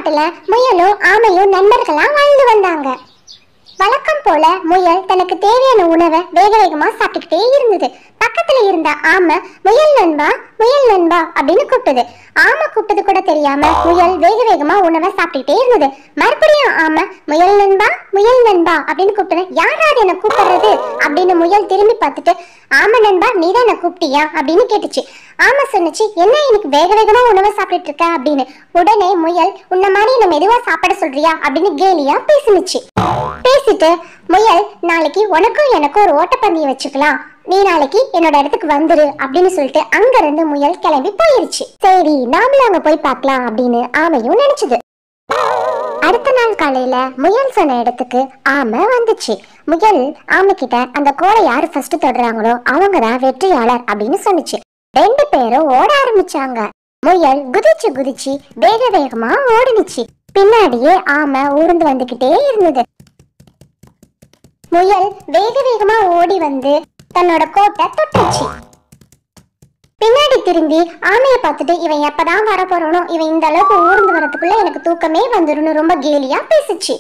காட்டுல முயலும் ஆமையும் நண்பர்களா வாழ்ந்து வந்தாங்க வழக்கம் போல முயல் தனக்கு தேவையான உணவை வேக வேகமா சாப்பிட்டுக்கிட்டே இருந்தது பக்கத்துல இருந்த ஆமை முயல் நண்பா முயல் நண்பா அப்படின்னு கூப்பிட்டது ஆமை கூப்பிட்டது கூட தெரியாம முயல் வேக வேகமா உணவை சாப்பிட்டுக்கிட்டே இருந்தது மறுபடியும் ஆமை முயல் நண்பா முயல் நண்பா அப்படின்னு கூப்பிட்டது யாராவது என்ன கூப்பிடுறது அப்படின்னு முயல் திரும்பி பார்த்துட்டு ஆமை நண்பா நீ தான் என்ன கூப்பிட்டியா அப்படின்னு கேட்டுச்சு ஆமை சொன்னுச்சு என்ன எனக்கு வேக வேகமா உணவை சாப்பிட்டுட்டு இருக்க அப்படின்னு உடனே முயல் உன்ன மாதிரி என்ன மெதுவா சாப்பிட சொல்றியா அப்படின்னு கேலியா பேசினுச்சு பேசிட்டு முயல் நாளைக்கு உனக்கும் எனக்கும் ஒரு ஓட்டப்பந்தயம் வச்சுக்கலாம் நீ நாளைக்கு என்னோட இடத்துக்கு வந்துரு அப்படின்னு சொல்லிட்டு அங்க இருந்து முயல் கிளம்பி போயிருச்சு சரி நாமளும் அங்க போய் பார்க்கலாம் அப்படின்னு ஆமையும் நினைச்சது அடுத்த நாள் காலையில முயல் சொன்ன இடத்துக்கு ஆமை வந்துச்சு முயல் ஆமை கிட்ட அந்த கோலை யாரு ஃபர்ஸ்ட் தொடுறாங்களோ அவங்க தான் வெற்றியாளர் அப்படின்னு சொன்னுச்சு ரெண்டு பேரும் ஓட ஆரம்பிச்சாங்க முயல் குதிச்சு குதிச்சு வேக வேகமா ஓடுனுச்சு பின்னாடியே ஆமை ஊர்ந்து வந்துகிட்டே இருந்தது முயல் வேக வேகமா ஓடி வந்து தன்னோட கோட்டை தொட்டுச்சு பின்னாடி திரும்பி ஆமையை பார்த்துட்டு இவன் எப்பதான் வர போறானோ இவன் இந்த அளவுக்கு ஊர்ந்து வரதுக்குள்ள எனக்கு தூக்கமே வந்துரும்னு ரொம்ப கேலியா பேசுச்சு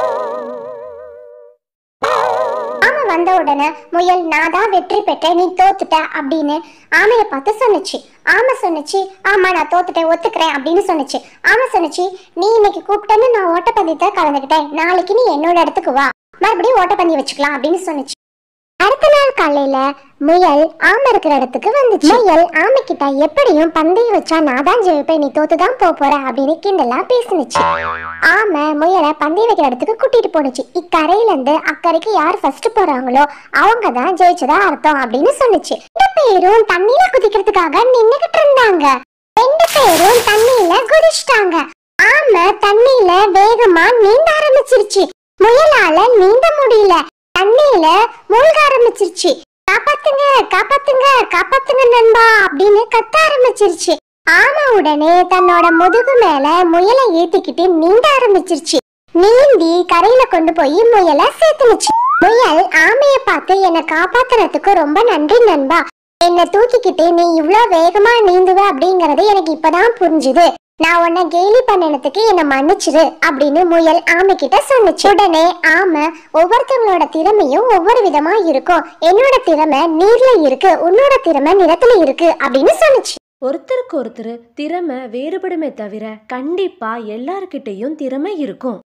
ஆமை வந்த உடனே முயல் நான் தான் வெற்றி பெற்றேன் நீ தோத்துட்ட அப்படின்னு ஆமையை பார்த்து சொன்னுச்சு ஆமை சொன்னுச்சு ஆமா நான் தோத்துட்டேன் ஒத்துக்கிறேன் அப்படின்னு சொன்னுச்சு ஆமை சொன்னுச்சு நீ இன்னைக்கு கூப்பிட்டேன்னு நான் ஓட்டப்பந்தயத்தை கலந்துக்கிட்டேன் நாளைக்கு நீ என்னோட இடத்துக்கு வா மறுபடியும் ஓட்டப்பந்தயம் வச்சுக்கலாம் அப்படின்னு சொன்னுச்சு அடுத்த நாள் காலையில முயல் ஆமை இருக்கிற இடத்துக்கு வந்துச்சு முயல் ஆமை கிட்ட எப்படியும் பந்தயம் வச்சா நான் தான் ஜெயிப்பேன் நீ தோத்துதான் போக போற அப்படின்னு கிண்டலா பேசுனுச்சு ஆமை முயலை பந்தயம் வைக்கிற இடத்துக்கு கூட்டிட்டு போனுச்சு இக்கரையில இருந்து அக்கறைக்கு யார் ஃபர்ஸ்ட் போறாங்களோ அவங்க தான் ஜெயிச்சதா அர்த்தம் அப்படின்னு சொன்னுச்சு ரெண்டு பேரும் தண்ணியில குதிக்கிறதுக்காக நின்னுகிட்டு இருந்தாங்க ரெண்டு பேரும் தண்ணியில குதிச்சிட்டாங்க ஆமை தண்ணியில வேகமா நீந்த ஆரம்பிச்சிருச்சு முயலால நீந்த முடியல தண்ணியில மூழ்க ஆரம்பிச்சிருச்சு காப்பாத்துங்க காப்பாத்துங்க காப்பாத்துங்க நண்பா அப்படின்னு கத்த ஆரம்பிச்சிருச்சு ஆமா உடனே தன்னோட முதுகு மேல முயலை ஏத்திக்கிட்டு நீந்த ஆரம்பிச்சிருச்சு நீந்தி கரையில கொண்டு போய் முயலை சேர்த்துனுச்சு முயல் ஆமைய பார்த்து என்னை காப்பாத்துறதுக்கு ரொம்ப நன்றி நண்பா என்னை தூக்கிக்கிட்டு நீ இவ்ளோ வேகமா நீந்துவ அப்படிங்கறது எனக்கு இப்பதான் புரிஞ்சுது நான் உன்னை கேலி பண்ணினதுக்கு என்னை மன்னிச்சிரு அப்படின்னு முயல் ஆமை கிட்ட சொன்னுச்சு உடனே ஆமை ஒவ்வொருத்தவங்களோட திறமையும் ஒவ்வொரு விதமா இருக்கும் என்னோட திறமை நீர்ல இருக்கு உன்னோட திறமை நிலத்துல இருக்கு அப்படின்னு சொன்னுச்சு ஒருத்தருக்கு ஒருத்தர் திறமை வேறுபடுமே தவிர கண்டிப்பா எல்லார்கிட்டயும் திறமை இருக்கும்